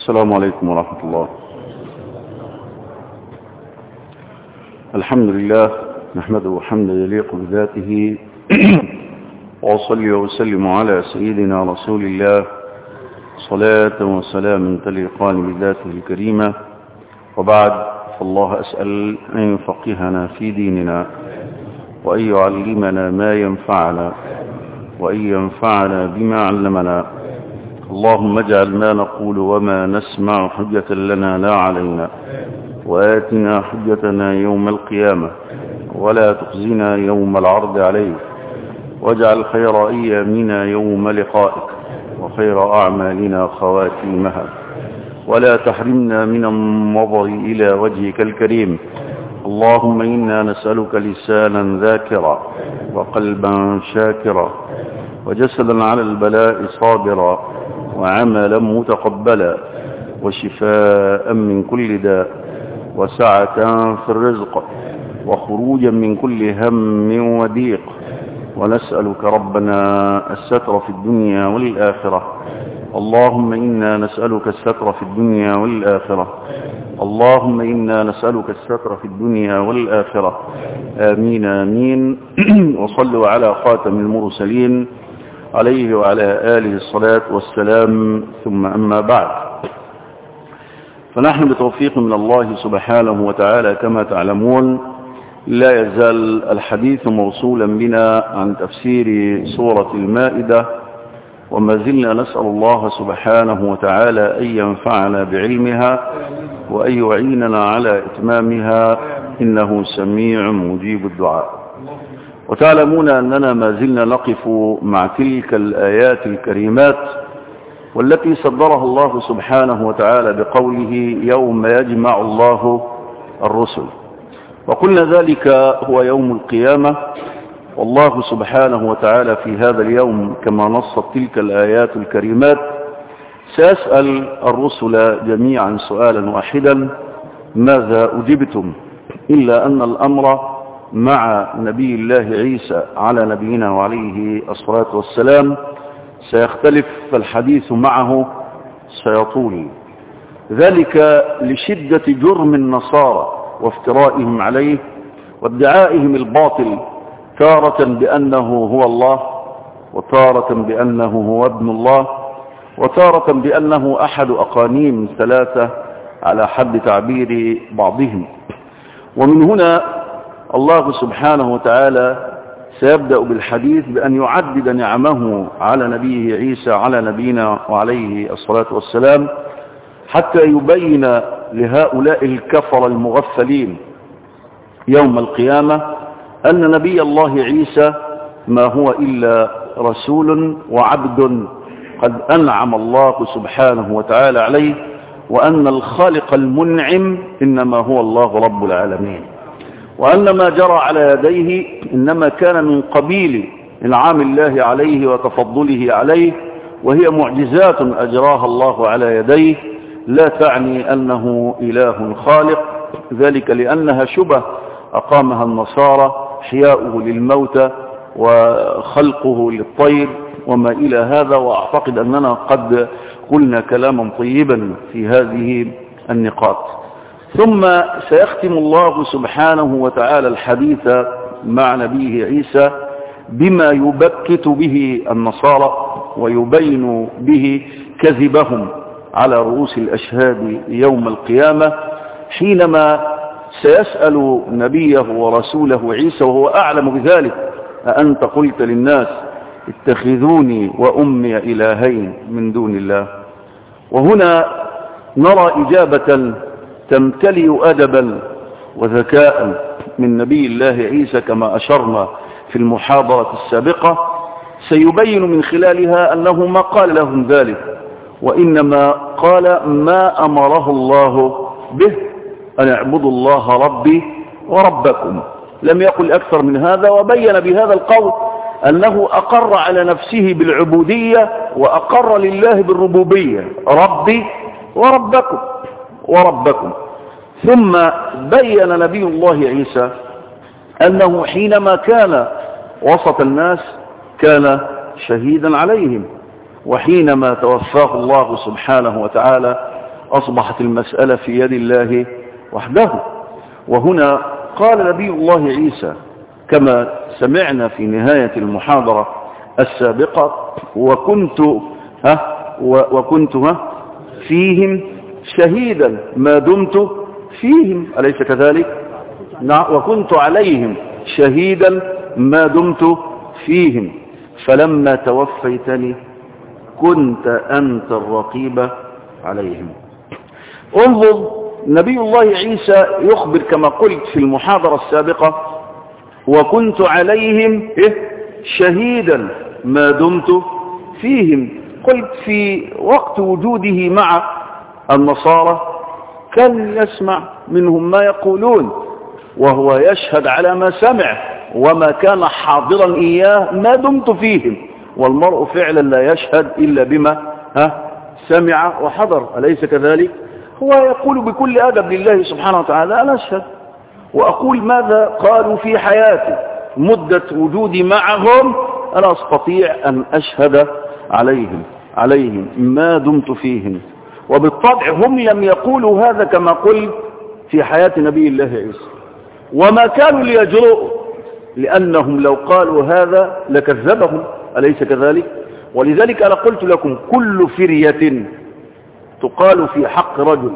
السلام عليكم ورحمة الله الحمد لله نحمده حمدا يليق بذاته وأصلي وسلم على سيدنا رسول الله صلاة وسلام تليقان بذاته الكريمة وبعد فالله أسأل أن يفقهنا في ديننا وأن يعلمنا ما ينفعنا وأن ينفعنا بما علمنا اللهم اجعل ما نقول وما نسمع حجة لنا لا علينا وآتنا حجتنا يوم القيامة ولا تخزنا يوم العرض عليك واجعل خير أيامنا يوم لقائك وخير أعمالنا خواتيمها ولا تحرمنا من النظر إلى وجهك الكريم اللهم إنا نسألك لسانا ذاكرا وقلبا شاكرا وجسدا على البلاء صابرا وعملا متقبلا وشفاء من كل داء وسعة في الرزق وخروجا من كل هم وضيق ونسألك ربنا الستر في الدنيا والآخرة اللهم إنا نسألك الستر في الدنيا والآخرة اللهم إنا نسألك الستر في الدنيا والآخرة آمين آمين وصلوا على خاتم المرسلين عليه وعلى آله الصلاة والسلام ثم أما بعد فنحن بتوفيق من الله سبحانه وتعالى كما تعلمون لا يزال الحديث موصولا بنا عن تفسير سورة المائدة وما زلنا نسأل الله سبحانه وتعالى أن ينفعنا بعلمها وأن يعيننا على إتمامها إنه سميع مجيب الدعاء وتعلمون أننا ما زلنا نقف مع تلك الآيات الكريمات والتي صدرها الله سبحانه وتعالى بقوله يوم يجمع الله الرسل وقلنا ذلك هو يوم القيامة والله سبحانه وتعالى في هذا اليوم كما نصت تلك الآيات الكريمات سيسأل الرسل جميعا سؤالا واحدا ماذا أجبتم إلا أن الأمر مع نبي الله عيسى على نبينا وعليه الصلاة والسلام سيختلف فالحديث معه سيطول ذلك لشدة جرم النصارى وافترائهم عليه وادعائهم الباطل تارة بأنه هو الله وتارة بأنه هو ابن الله وتارة بأنه أحد أقانيم ثلاثة على حد تعبير بعضهم ومن هنا الله سبحانه وتعالى سيبدأ بالحديث بأن يعدد نعمه على نبيه عيسى على نبينا وعليه الصلاة والسلام حتى يبين لهؤلاء الكفر المغفلين يوم القيامة أن نبي الله عيسى ما هو إلا رسول وعبد قد أنعم الله سبحانه وتعالى عليه وأن الخالق المنعم إنما هو الله رب العالمين وأن ما جرى على يديه إنما كان من قبيل إنعام الله عليه وتفضله عليه وهي معجزات أجراها الله على يديه لا تعني أنه إله خالق ذلك لأنها شبه أقامها النصارى حياؤه للموتى وخلقه للطير وما إلى هذا وأعتقد أننا قد قلنا كلاما طيبا في هذه النقاط ثم سيختم الله سبحانه وتعالى الحديث مع نبيه عيسى بما يبكت به النصارى ويبين به كذبهم على رؤوس الأشهاد يوم القيامة حينما سيسأل نبيه ورسوله عيسى وهو أعلم بذلك أأنت قلت للناس اتخذوني وأمي إلهين من دون الله وهنا نرى إجابة تمتلئ أدبا وذكاء من نبي الله عيسى كما أشرنا في المحاضرة السابقة سيبين من خلالها أنه ما قال لهم ذلك وإنما قال ما أمره الله به أن اعبدوا الله ربي وربكم لم يقل أكثر من هذا وبين بهذا القول أنه أقر على نفسه بالعبودية وأقر لله بالربوبية ربي وربكم وربكم ثم بين نبي الله عيسى أنه حينما كان وسط الناس كان شهيدا عليهم وحينما توفاه الله سبحانه وتعالى أصبحت المسألة في يد الله وحده وهنا قال نبي الله عيسى كما سمعنا في نهاية المحاضرة السابقة وكنت ها وكنت ها فيهم شهيدا ما دمت فيهم أليس كذلك نعم وكنت عليهم شهيدا ما دمت فيهم فلما توفيتني كنت أنت الرقيب عليهم انظر نبي الله عيسى يخبر كما قلت في المحاضرة السابقة وكنت عليهم شهيدا ما دمت فيهم قلت في وقت وجوده مع النصارى كان يسمع منهم ما يقولون وهو يشهد على ما سمع وما كان حاضرا إياه ما دمت فيهم والمرء فعلا لا يشهد إلا بما ها سمع وحضر أليس كذلك هو يقول بكل أدب لله سبحانه وتعالى أنا أشهد وأقول ماذا قالوا في حياتي مدة وجودي معهم أنا أستطيع أن أشهد عليهم عليهم ما دمت فيهم وبالطبع هم لم يقولوا هذا كما قلت في حياة نبي الله عيسى وما كانوا ليجرؤوا لأنهم لو قالوا هذا لكذبهم أليس كذلك ولذلك أنا قلت لكم كل فرية تقال في حق رجل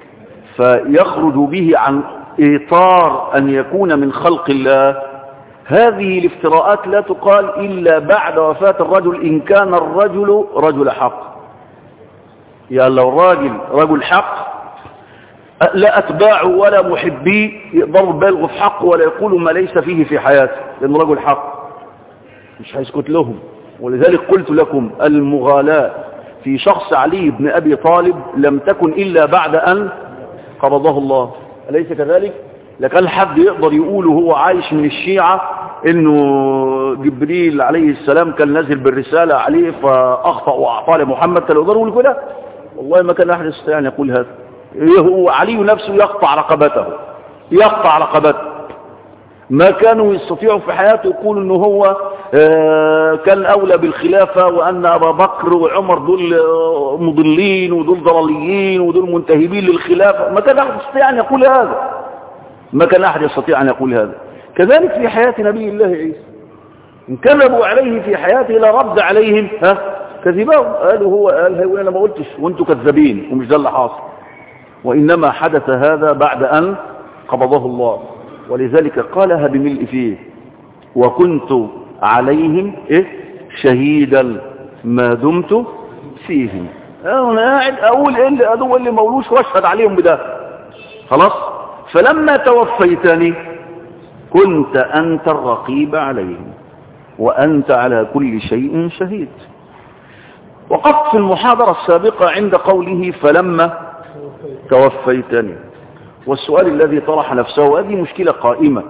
فيخرج به عن إطار أن يكون من خلق الله هذه الافتراءات لا تقال إلا بعد وفاة الرجل إن كان الرجل رجل حق يعني لو الراجل رجل حق لا أتباعه ولا محبيه يقدروا يبالغوا في حقه ولا يقولوا ما ليس فيه في حياته لأنه رجل حق مش هيسكت لهم ولذلك قلت لكم المغالاة في شخص علي بن أبي طالب لم تكن إلا بعد أن قبضه الله أليس كذلك لكان حد يقدر يقول هو عايش من الشيعة انه جبريل عليه السلام كان نازل بالرسالة عليه فاخطأ واعطاه لمحمد كان يقدر يقول كده والله ما كان احد يستطيع ان يقول هذا هو علي نفسه يقطع رقبته يقطع رقبته ما كانوا يستطيعوا في حياته يقولوا انه هو كان اولى بالخلافة وان ابا بكر وعمر دول مضلين ودول ضلاليين ودول منتهبين للخلافة ما كان احد يستطيع ان يقول هذا ما كان احد يستطيع ان يقول هذا كذلك في حياة نبي الله عيسى إن كذبوا عليه في حياته لرد عليهم ها كذبهم قالوا هو قال هي أنا ما قلتش وانتم كذابين ومش ده اللي حاصل وإنما حدث هذا بعد أن قبضه الله ولذلك قالها بملء فيه وكنت عليهم إيه شهيدا ما دمت فيهم أنا قاعد أقول إيه اللي أدو اللي مولوش واشهد عليهم بده خلاص فلما توفيتني كنت أنت الرقيب عليهم وأنت على كل شيء شهيد وقفت في المحاضرة السابقة عند قوله فلما توفيتني والسؤال الذي طرح نفسه وهذه مشكلة قائمة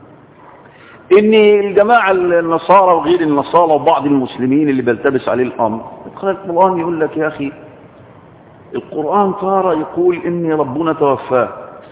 ان الجماعة النصارى وغير النصارى وبعض المسلمين اللي بيلتبس عليه الأمر قال القرآن يقول لك يا أخي القرآن طار يقول إن ربنا توفاه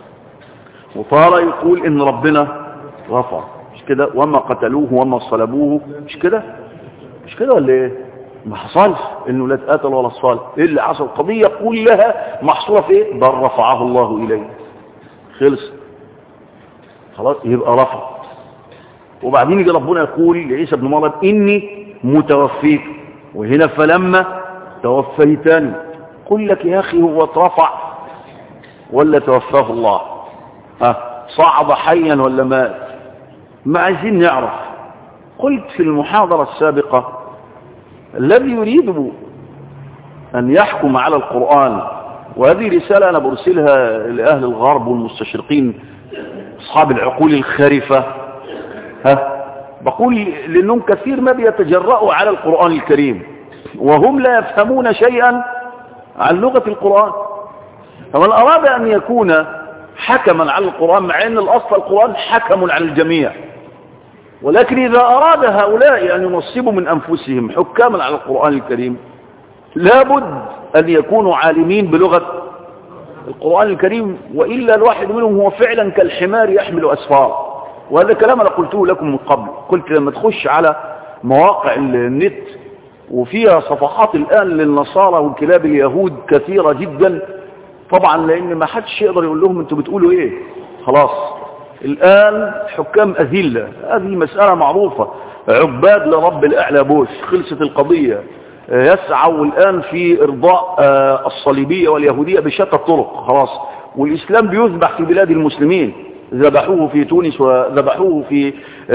وطار يقول إن ربنا رفع مش كده وما قتلوه وما صلبوه مش كده مش كده ولا ايه ما حصلش انه لا اتقتل ولا صلب ايه اللي حصل القضيه كلها محصوره في ايه بل رفعه الله اليه خلص خلاص يبقى رفع وبعدين يجي ربنا يقول لعيسى بن مريم اني متوفيك وهنا فلما توفيتني قل لك يا اخي هو اترفع ولا توفاه الله ها صعد حيا ولا مات ما عايزين نعرف قلت في المحاضرة السابقة الذي يريد أن يحكم على القرآن وهذه رسالة أنا برسلها لأهل الغرب والمستشرقين أصحاب العقول الخارفة ها بقول لأنهم كثير ما بيتجرأوا على القرآن الكريم وهم لا يفهمون شيئا عن لغة القرآن فمن أراد أن يكون حكما على القرآن مع أن الأصل القرآن حكم على الجميع ولكن إذا أراد هؤلاء أن ينصبوا من أنفسهم حكاما على القرآن الكريم لابد أن يكونوا عالمين بلغة القرآن الكريم وإلا الواحد منهم هو فعلا كالحمار يحمل أسفار وهذا كلام أنا قلته لكم من قبل قلت لما تخش على مواقع النت وفيها صفحات الآن للنصارى والكلاب اليهود كثيرة جدا طبعا لان ما حدش يقدر يقول لهم انتوا بتقولوا ايه خلاص الان حكام اذله هذه مساله معروفه عباد لرب الاعلى بوش خلصت القضيه يسعوا الان في ارضاء الصليبيه واليهوديه بشتى الطرق خلاص والاسلام بيذبح في بلاد المسلمين ذبحوه في تونس وذبحوه في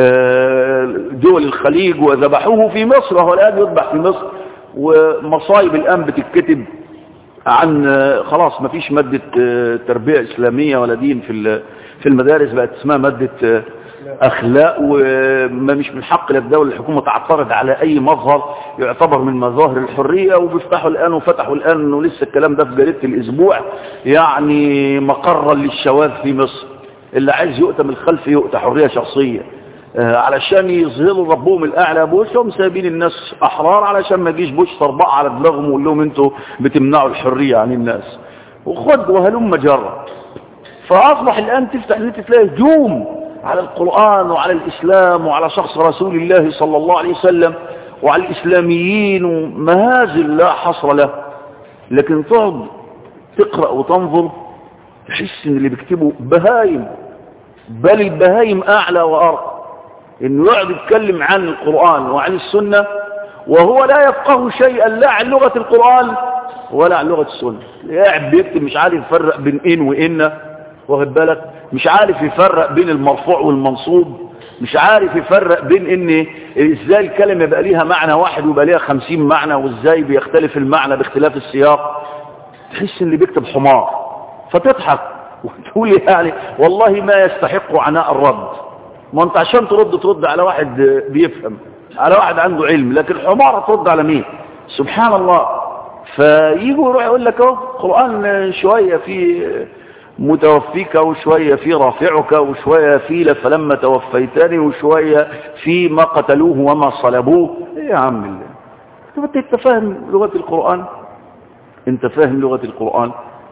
دول الخليج وذبحوه في مصر وهو الان يذبح في مصر ومصايب الان بتتكتب عن خلاص ما فيش مادة تربية إسلامية ولا دين في في المدارس بقت اسمها مادة أخلاق وما مش من حق للدولة الحكومة تعترض على أي مظهر يعتبر من مظاهر الحرية وبيفتحوا الآن وفتحوا الآن إنه لسه الكلام ده في جريدة الأسبوع يعني مقرا للشواذ في مصر اللي عايز يؤتى من الخلف يؤتى حرية شخصية علشان يظهروا ربهم الاعلى بوش هم سايبين الناس احرار علشان ما يجيش بوش طربقه على دماغهم ويقول لهم انتوا بتمنعوا الحريه عن الناس وخد وهلم جرة فاصبح الان تفتح النت تلاقي هجوم على القران وعلى الاسلام وعلى شخص رسول الله صلى الله عليه وسلم وعلى الاسلاميين ومهازل لا حصر له لكن تقعد تقرا وتنظر تحس ان اللي بيكتبوا بهايم بل البهايم اعلى وارقى انه يقعد يتكلم عن القرآن وعن السنة وهو لا يفقه شيئا لا عن لغة القرآن ولا عن لغة السنة قاعد بيكتب مش عارف يفرق بين ان وان واخد بالك مش عارف يفرق بين المرفوع والمنصوب مش عارف يفرق بين ان ازاي الكلمة يبقى ليها معنى واحد ويبقى ليها خمسين معنى وازاي بيختلف المعنى باختلاف السياق تحس ان اللي بيكتب حمار فتضحك وتقول يعني والله ما يستحق عناء الرد ما انت عشان ترد ترد على واحد بيفهم على واحد عنده علم لكن الحمار ترد على مين سبحان الله فيجوا يروح يقول لك اهو القران شويه في متوفيك وشويه في رافعك وشويه في فلما توفيتني وشويه في ما قتلوه وما صلبوه ايه يا عم الله انت فاهم لغه القران انت فاهم لغه القران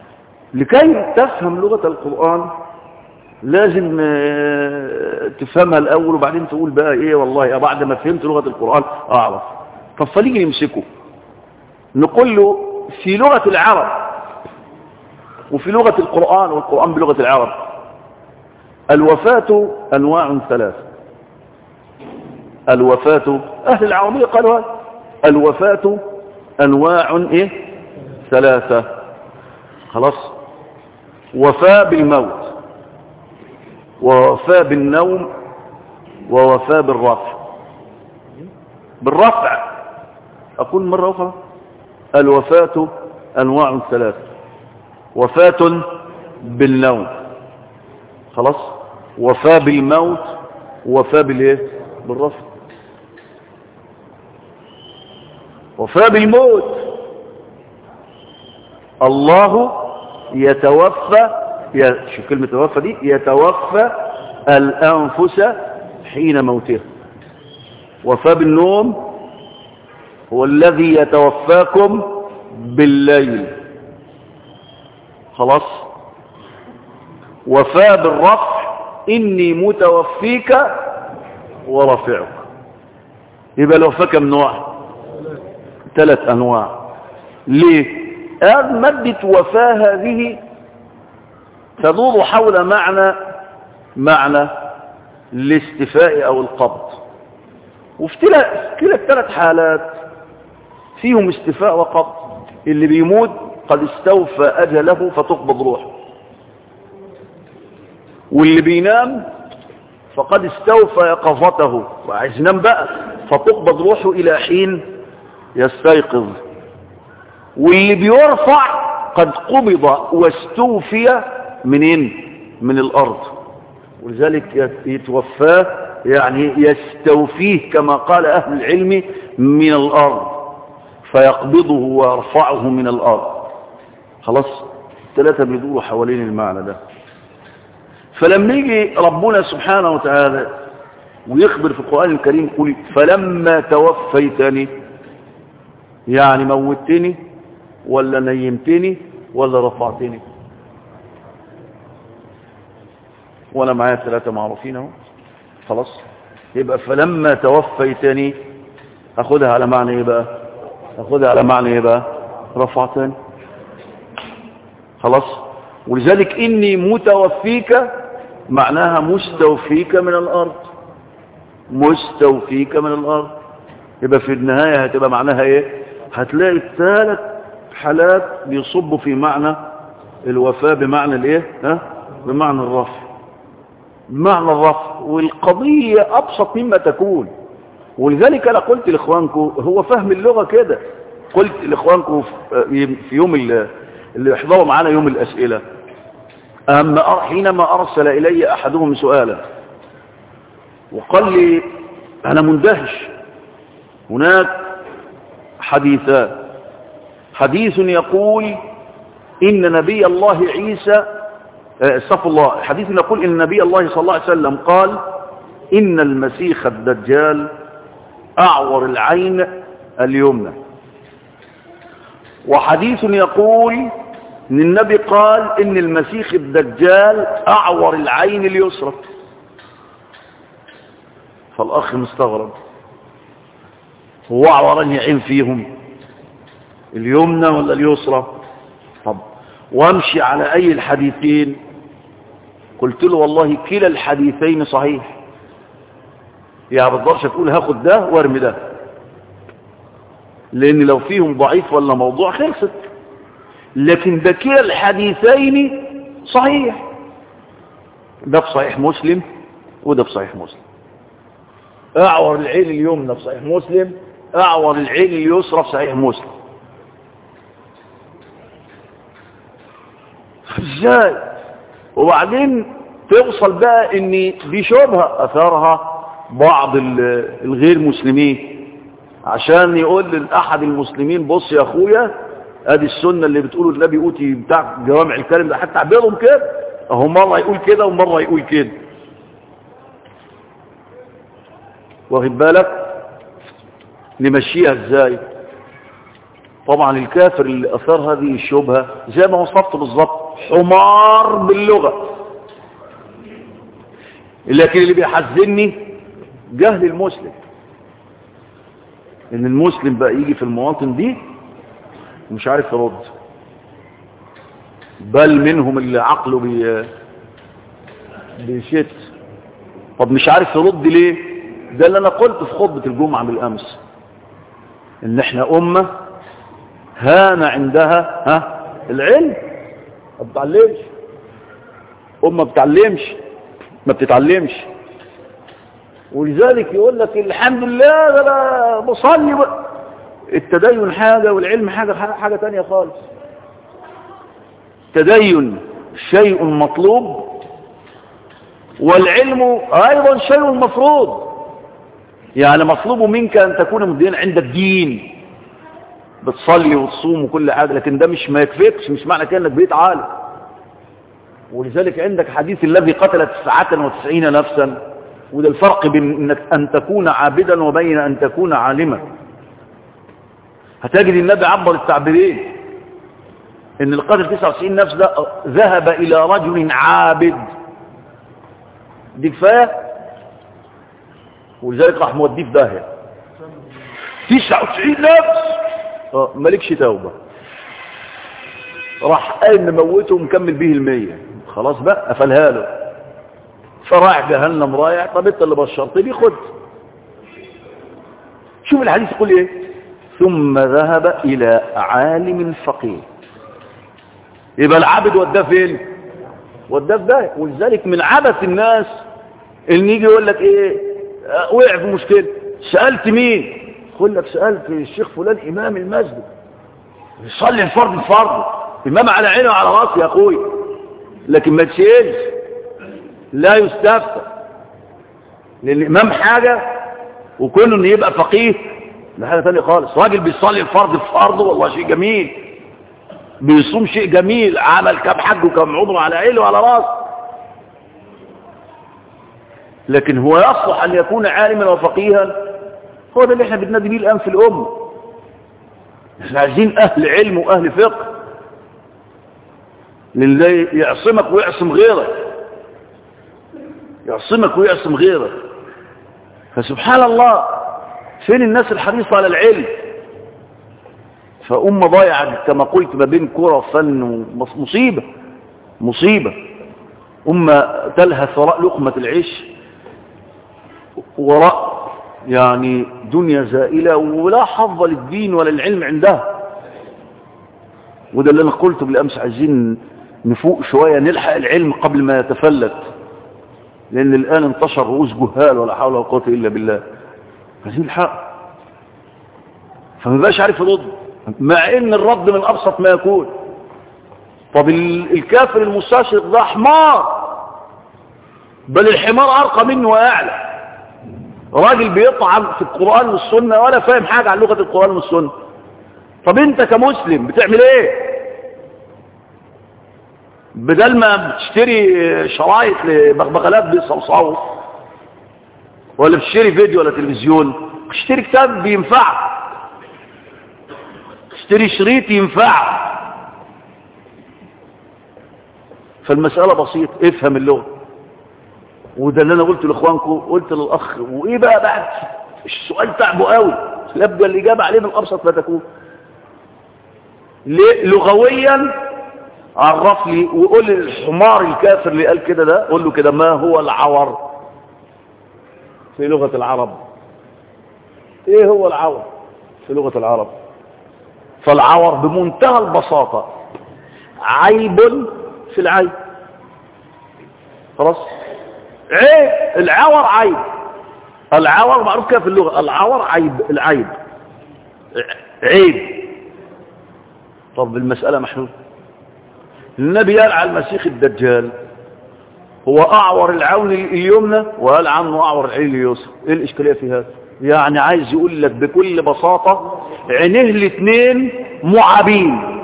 لكي تفهم لغه القران لازم تفهمها الأول وبعدين تقول بقى إيه والله بعد ما فهمت لغة القرآن أعرف طب فليجي نمسكه نقول له في لغة العرب وفي لغة القرآن والقرآن بلغة العرب الوفاة أنواع ثلاثة الوفاة أهل العربية قالوا هذا الوفاة أنواع إيه ثلاثة خلاص وفاة بالموت ووفاء بالنوم ووفاء بالرفع بالرفع أقول مرة أخرى الوفاة أنواع ثلاثة وفاة بالنوم خلاص وفاة بالموت وفاة بالإيه بالرفع وفاة بالموت الله يتوفى شوف كلمة توفى دي يتوفى الأنفس حين موتها وفاة بالنوم هو الذي يتوفاكم بالليل خلاص وفاة بالرفع إني متوفيك ورفعك يبقى الوفاة كم نوع ثلاث أنواع ليه قال مادة وفاة هذه تدور حول معنى معنى الاستفاء او القبض وفي كلا الثلاث حالات فيهم استفاء وقبض اللي بيموت قد استوفى اجله فتقبض روحه واللي بينام فقد استوفى يقظته وعايز ينام بقى فتقبض روحه الى حين يستيقظ واللي بيرفع قد قبض واستوفي منين من الأرض ولذلك يتوفاه يعني يستوفيه كما قال أهل العلم من الأرض فيقبضه ويرفعه من الأرض خلاص الثلاثة بيدوروا حوالين المعنى ده فلما يجي ربنا سبحانه وتعالى ويخبر في القرآن الكريم يقول فلما توفيتني يعني موتني ولا نيمتني ولا رفعتني وانا معايا ثلاثة معروفين اهو خلاص يبقى فلما توفيتني اخدها على معنى ايه بقى اخدها على معنى ايه بقى رفعتني خلاص ولذلك إني متوفيك معناها مستوفيك من الأرض مستوفيك من الأرض يبقى في النهاية هتبقى معناها ايه هتلاقي الثلاث حالات بيصبوا في معنى الوفاة بمعنى الايه ها بمعنى الرفع بمعنى الرفع والقضية ابسط مما تكون ولذلك انا قلت لاخوانكم هو فهم اللغة كده قلت لاخوانكم في يوم اللي يحضروا معانا يوم الاسئلة أما حينما ارسل الي احدهم سؤالا وقال لي انا مندهش هناك حديثان حديث يقول إن نبي الله عيسى استغفر الله حديث يقول إن نبي الله صلى الله عليه وسلم قال إن المسيح الدجال أعور العين اليمنى وحديث يقول إن النبي قال إن المسيح الدجال أعور العين اليسرى فالأخ مستغرب هو أعور عين فيهم اليمنى ولا اليسرى طب وامشي على أي الحديثين قلت له والله كلا الحديثين صحيح يا بتقدرش تقول هاخد ده وارمي ده لان لو فيهم ضعيف ولا موضوع خلصت لكن ده كلا الحديثين صحيح ده في صحيح مسلم وده في صحيح مسلم اعور العين اليمنى في صحيح مسلم اعور العين اليسرى في صحيح مسلم ازاي وبعدين توصل بقى ان دي شبهه اثارها بعض الغير مسلمين عشان يقول لاحد المسلمين بص يا اخويا ادي السنه اللي بتقوله النبي اوتي بتاع جوامع الكلم ده حتى عبيرهم كده اهو مره يقول كده ومره يقول كده واخد بالك نمشيها ازاي طبعا الكافر اللي اثار هذه الشبهه زي ما وصفت بالظبط حمار باللغه لكن اللي بيحزنني جهل المسلم ان المسلم بقى يجي في المواطن دي ومش عارف يرد بل منهم اللي عقله بي بيشت طب مش عارف يرد ليه ده اللي انا قلت في خطبة الجمعة بالامس ان احنا امة هان عندها ها العلم ما بتعلمش امة ما بتعلمش ما بتتعلمش ولذلك يقول لك الحمد لله ده انا بصلي بقى التدين حاجة والعلم حاجة حاجة تانية خالص تدين شيء مطلوب والعلم ايضا شيء مفروض يعني مطلوب منك ان تكون مدين عندك دين بتصلي وتصوم وكل حاجة لكن ده مش ما يكفيكش مش معنى كده انك بقيت عالم ولذلك عندك حديث الذي قتل تسعة وتسعين نفسا وده الفرق بين انك ان تكون عابدا وبين ان تكون عالما هتجد النبي عبر التعبيرين ان القتل 99 نفس ده ذهب الى رجل عابد دي كفايه ولذلك راح موديه في داهيه 99 نفس اه مالكش توبه راح قايم مموته ومكمل به المية خلاص بقى قفلها له فرايح جهنم رايح طب انت اللي بشرت لي خد شوف الحديث يقول ايه ثم ذهب الى عالم فقيه يبقى العبد وداه فين وداه في ده ولذلك من عبث الناس اللي يجي يقول لك ايه اه وقع في مشكله سالت مين يقول لك سالت الشيخ فلان امام المسجد يصلي الفرض الفرض امام على عينه وعلى راسه يا اخوي لكن ما تشيلش لا يستفتى لان الامام حاجه وكونه انه يبقى فقيه ده حاجه ثانيه خالص راجل بيصلي الفرض في فرضه والله شيء جميل بيصوم شيء جميل عمل كم حج وكم عمره على عينه وعلى راسه لكن هو يصلح ان يكون عالما وفقيها هو ده اللي احنا بننادي بيه الان في الامه احنا عايزين اهل علم واهل فقه لله يعصمك ويعصم غيرك يعصمك ويعصم غيرك فسبحان الله فين الناس الحريصة على العلم فأمة ضايعة كما قلت ما بين كرة وفن ومصيبة مصيبة أمة تلهث وراء لقمة العيش وراء يعني دنيا زائلة ولا حظ للدين ولا العلم عندها وده اللي أنا قلته بالأمس عايزين نفوق شوية نلحق العلم قبل ما يتفلت لأن الآن انتشر رؤوس جهال ولا حول ولا قوة إلا بالله عايزين الحق فما بقاش عارف يرد مع ان الرد من ابسط ما يكون طب الكافر المستشرق ده حمار بل الحمار ارقى منه واعلى راجل بيطعن في القرآن والسنة ولا فاهم حاجة عن لغة القرآن والسنة طب انت كمسلم بتعمل ايه بدل ما بتشتري شرايط لبغبغلات بيصوصوا ولا بتشتري فيديو ولا تلفزيون اشتري كتاب بينفعك اشتري شريط ينفعك فالمسألة بسيطة افهم اللغة وده اللي انا قلت لاخوانكم قلت للاخ وايه بقى بعد السؤال تعبه قوي يبدو الاجابة عليه من ابسط ما تكون ليه لغويا عرف لي وقول لي الحمار الكافر اللي قال كده ده قول له كده ما هو العور في لغة العرب ايه هو العور في لغة العرب فالعور بمنتهى البساطة عيب في العيب خلاص عيب العور عيب العور معروف كيف في اللغة العور عيب العيب عيب طب المسألة محلول النبي قال على المسيح الدجال هو أعور العون اليمنى وقال عنه أعور العين اليسرى إيه الإشكالية في هذا يعني عايز يقول لك بكل بساطة عينيه الاثنين معابين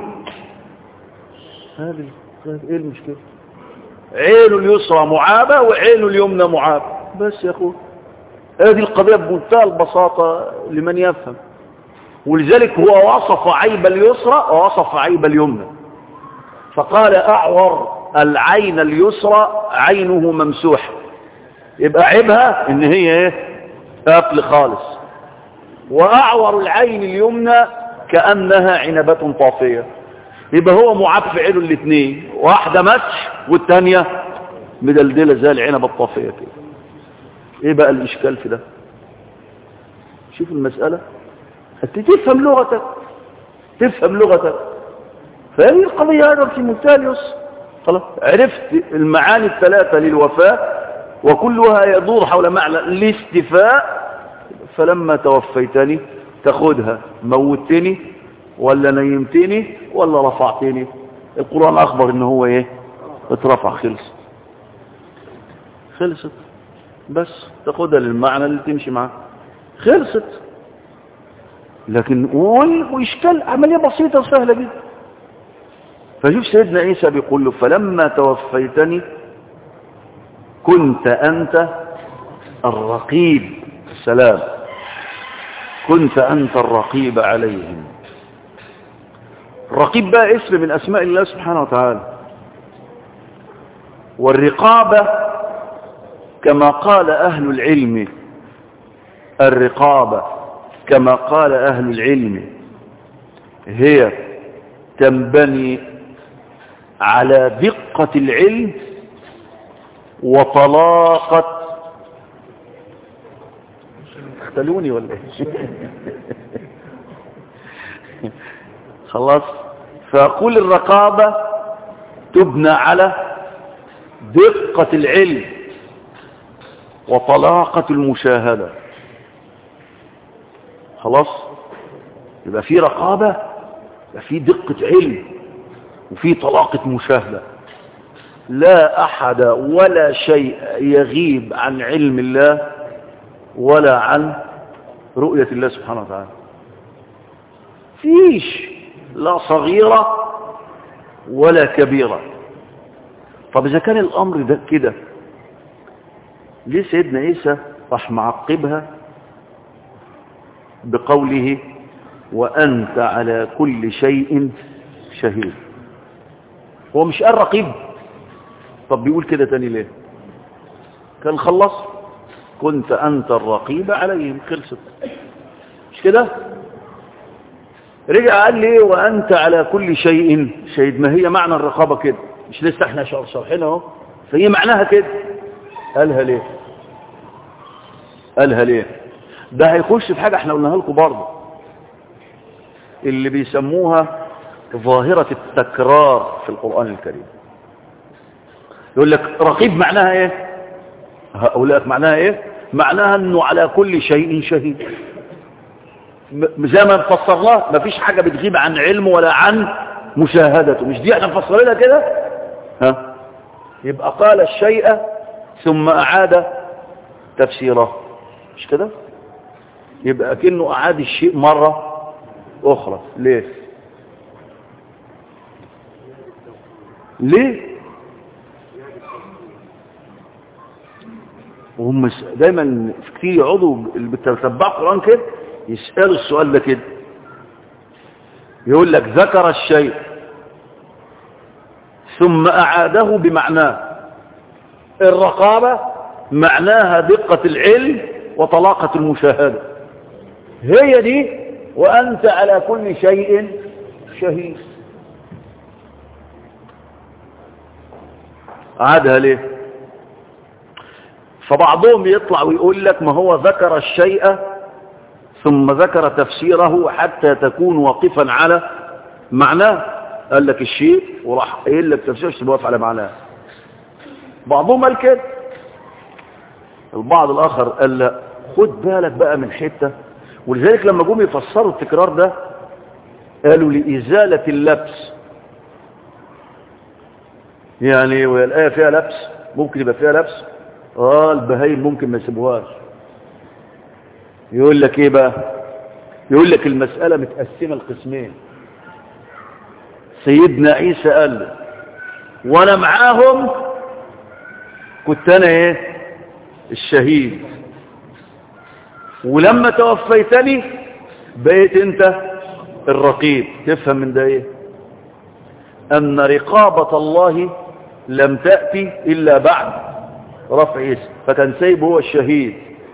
هذه ايه المشكلة عينه اليسرى معابة وعينه اليمنى معابة بس يا اخوه هذه القضية بمنتهى البساطة لمن يفهم ولذلك هو وصف عيب اليسرى ووصف عيب اليمنى فقال أعور العين اليسرى عينه ممسوح يبقى عيبها ان هي ايه قافل خالص وأعور العين اليمنى كأنها عنبة طافية يبقى هو معاب في عينه الاثنين واحدة مسح والثانية مدلدلة زي العنبة الطافية كده ايه بقى الاشكال في ده شوف المسألة انت تفهم لغتك تفهم لغتك فهذه القضية هذا في منتهى اليسر خلاص عرفت المعاني الثلاثة للوفاة وكلها يدور حول معنى الاستفاء فلما توفيتني تاخدها موتني ولا نيمتني ولا رفعتني القرآن أخبر ان هو ايه اترفع خلص خلصت بس تاخدها للمعنى اللي تمشي معاه خلصت لكن ويشكل عملية بسيطة وسهلة جدا فشوف سيدنا عيسى بيقول له فلما توفيتني كنت أنت الرقيب السلام كنت أنت الرقيب عليهم الرقيب بقى اسم من أسماء الله سبحانه وتعالى والرقابة كما قال أهل العلم الرقابة كما قال أهل العلم هي تنبني على دقة العلم وطلاقة اختلوني ولا ايه خلاص فأقول الرقابة تبنى على دقة العلم وطلاقة المشاهدة خلاص يبقى في رقابة يبقى في دقة علم وفي طلاقة مشاهدة لا أحد ولا شيء يغيب عن علم الله ولا عن رؤية الله سبحانه وتعالى فيش لا صغيرة ولا كبيرة طب إذا كان الأمر ده كده ليه سيدنا عيسى راح معقبها بقوله وأنت على كل شيء شهيد هو مش قال رقيب طب بيقول كده تاني ليه كان خلص كنت أنت الرقيب عليهم خلصت مش كده رجع قال لي وأنت على كل شيء شهيد ما هي معنى الرقابة كده مش لسه احنا شرحنا اهو فهي معناها كده قالها ليه قالها ليه ده هيخش في حاجة احنا قلناها لكم برضه اللي بيسموها ظاهرة التكرار في القرآن الكريم يقول لك رقيب معناها ايه هقول لك معناها ايه معناها انه على كل شيء شهيد زي ما فسرناه مفيش حاجة بتغيب عن علمه ولا عن مشاهدته مش دي احنا مفسرينها كده ها يبقى قال الشيء ثم أعاد تفسيره مش كده يبقى كأنه أعاد الشيء مرة أخرى ليه ليه وهم دايما كتير يقعدوا اللي بتتبعوا القرآن كده يسألوا السؤال ده كده يقول لك ذكر الشيء ثم أعاده بمعناه الرقابة معناها دقة العلم وطلاقة المشاهدة هي دي وأنت على كل شيء شهيد عادها ليه فبعضهم يطلع ويقول لك ما هو ذكر الشيء ثم ذكر تفسيره حتى تكون واقفا على معناه قال لك الشيء وراح قايل لك تفسيره عشان واقف على معناه بعضهم قال كده البعض الاخر قال لا خد بالك بقى من حته ولذلك لما جم يفسروا التكرار ده قالوا لإزالة اللبس يعني وهي الآية فيها لبس ممكن يبقى فيها لبس اه البهايم ممكن ما يسيبوهاش يقول لك ايه بقى يقول لك المسألة متقسمة لقسمين سيدنا عيسى قال له وانا معاهم كنت انا ايه الشهيد ولما توفيتني بقيت انت الرقيب تفهم من ده ايه ان رقابة الله لم تأتي الا بعد رفع عيسى فكان سايب هو الشهيد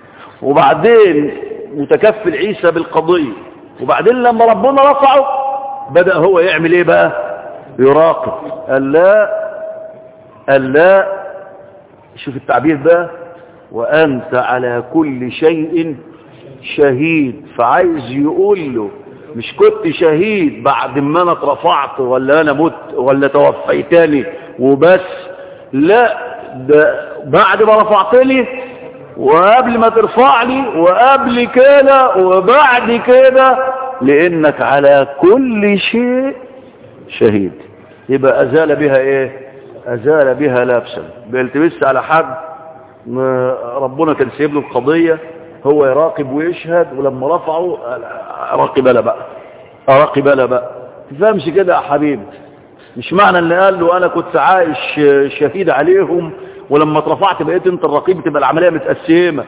وبعدين متكفل عيسى بالقضية وبعدين لما ربنا رفعه بدأ هو يعمل ايه بقى يراقب قال لا قال لا شوف التعبير ده وأنت على كل شيء شهيد فعايز يقول له مش كنت شهيد بعد ما انا اترفعت ولا انا مت ولا توفيتني وبس لا ده بعد ما رفعتني وقبل ما ترفعني وقبل كده وبعد كده لانك على كل شيء شهيد يبقى ازال بها ايه ازال بها لابسا بيلتبس على حد ربنا كان سيب له القضية هو يراقب ويشهد ولما رفعه راقب لا بقى راقب لا بقى تفهمش كده يا حبيبي مش معنى ان قال له انا كنت عايش شهيد عليهم ولما اترفعت بقيت انت الرقيب تبقى العملية متقسمة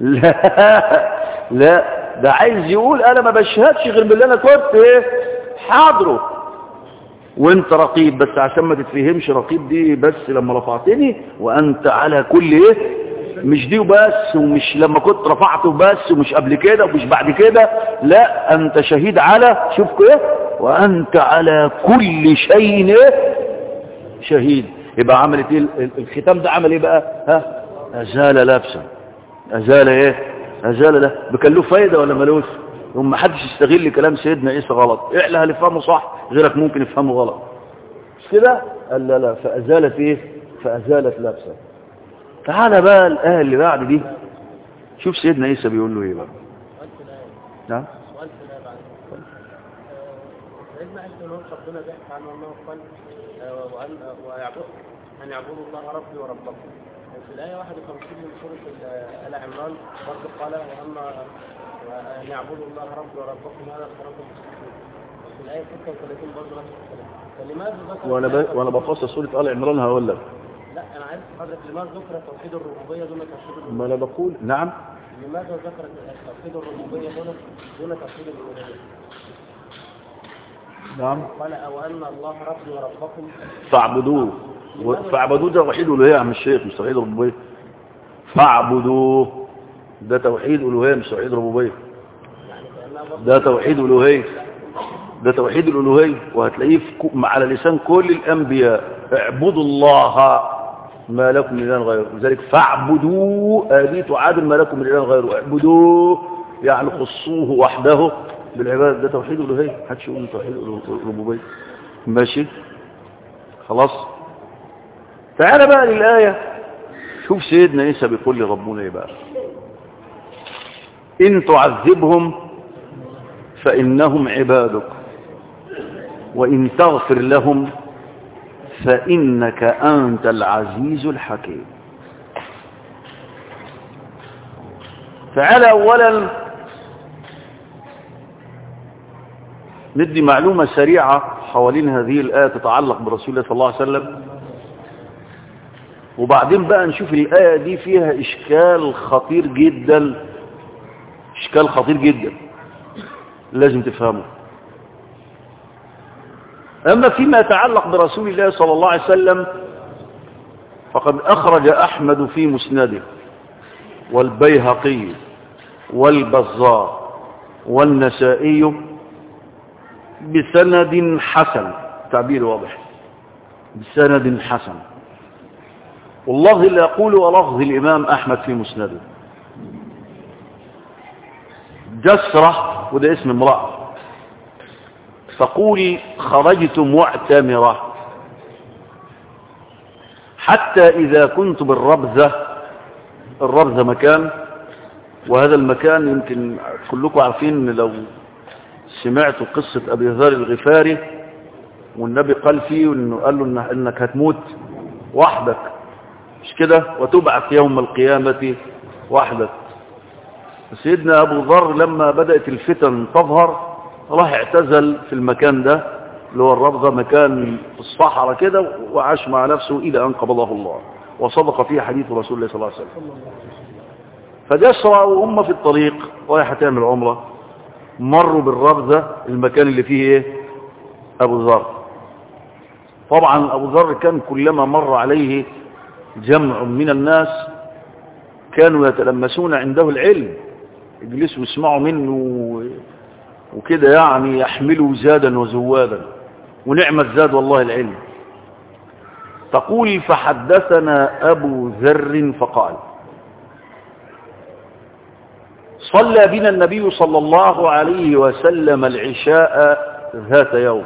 لا لا ده عايز يقول انا ما بشهدش غير باللي انا كنت ايه حاضره وانت رقيب بس عشان ما تتفهمش رقيب دي بس لما رفعتني وانت على كل ايه مش دي وبس ومش لما كنت رفعته بس ومش قبل كده ومش بعد كده لا انت شهيد على شوف ايه وانت على كل شيء ايه شهيد يبقى عملت ايه الختام ده عمل ايه بقى ها ازال لابسا ازال ايه ازال لا بكان له فايده ولا ملوش وما حدش يستغل كلام سيدنا عيسى غلط احنا هنفهمه صح غيرك ممكن يفهمه غلط مش كده قال لا لا فازالت ايه فازالت لابسا تعالى بقى الايه اللي بعد دي شوف سيدنا عيسى بيقول له ايه بقى نعم سؤال في الآية بعد سيدنا عيسى نور ربنا بيحكي عنه أنه قال آه، وأن ويعبد أن يعبدوا الله ربي وربكم في الآية 51 من سورة ال- آل عمران برضه قال وأما أن يعبدوا الله ربي وربكم هذا الصراط المستقيم في الآية 36 برضه نفس الكلام فلماذا ذكر وانا ب... وانا بفصل سوره ال عمران هقول لك لا أنا عايز حضرتك لماذا ذكر توحيد الربوبية دون توحيد الألوهية؟ ما انا بقول نعم لماذا ذكر توحيد الربوبية دون دون توحيد الألوهية؟ نعم قال أو أن الله ربي وربكم فاعبدوه و- فاعبدوه ده توحيد الوهيه يا عم الشيخ مش توحيد ربوبيه فاعبدوه ده توحيد الوهيه مش توحيد ربوبيه يعني كأنها برضه ده توحيد الوهيه ده توحيد الألوهية وهتلاقيه في كو- على لسان كل الأنبياء اعبدوا الله ما لكم من إله غيره لذلك فاعبدوه هذه تعادل ما لكم من إله غيره اعبدوه يعني خصوه وحده بالعبادة ده توحيد الألوهية محدش يقول توحيد الربوبية ماشي خلاص تعال بقى للآية شوف سيدنا عيسى بيقول لربنا ايه بقى إن تعذبهم فإنهم عبادك وإن تغفر لهم فإنك أنت العزيز الحكيم تعالى أولا ندي معلومة سريعة حوالين هذه الآية تتعلق برسول الله صلى الله عليه وسلم وبعدين بقى نشوف الآية دي فيها إشكال خطير جدا إشكال خطير جدا لازم تفهمه أما فيما يتعلق برسول الله صلى الله عليه وسلم فقد أخرج أحمد في مسنده والبيهقي والبزار والنسائي بسند حسن تعبير واضح بسند حسن والله اللي يقول ولفظ الإمام أحمد في مسنده جسرة وده اسم امرأة تقول خرجت معتمرة حتى إذا كنت بالربذة الربذة مكان وهذا المكان يمكن كلكم عارفين لو سمعتوا قصة أبي ذر الغفاري والنبي قال فيه إنه قال له إنه إنك هتموت وحدك مش كده وتبعث يوم القيامة وحدك سيدنا أبو ذر لما بدأت الفتن تظهر راح اعتزل في المكان ده اللي هو الربضة مكان في الصحراء كده وعاش مع نفسه إلى أن قبضه الله وصدق فيه حديث رسول الله صلى الله عليه وسلم فجسرة وهم في الطريق رايحة تعمل عمرة مروا بالربذة المكان اللي فيه ايه أبو ذر طبعا أبو ذر كان كلما مر عليه جمع من الناس كانوا يتلمسون عنده العلم يجلسوا يسمعوا منه وكده يعني يحملوا زادا وزوادا ونعم الزاد والله العلم تقول فحدثنا أبو ذر فقال صلى بنا النبي صلى الله عليه وسلم العشاء ذات يوم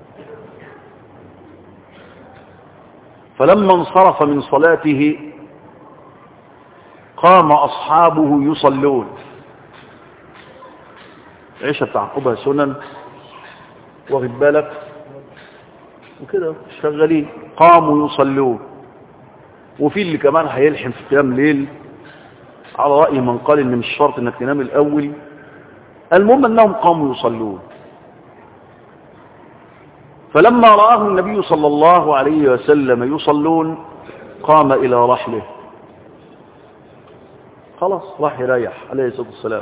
فلما انصرف من صلاته قام أصحابه يصلون العشاء تعقبها سنن واخد بالك وكده شغالين قاموا يصلون وفي اللي كمان هيلحم في قيام ليل على رأي من قال ان مش شرط انك تنام الاول المهم انهم قاموا يصلون فلما رآه النبي صلى الله عليه وسلم يصلون قام الى رحله خلاص راح يريح عليه الصلاة والسلام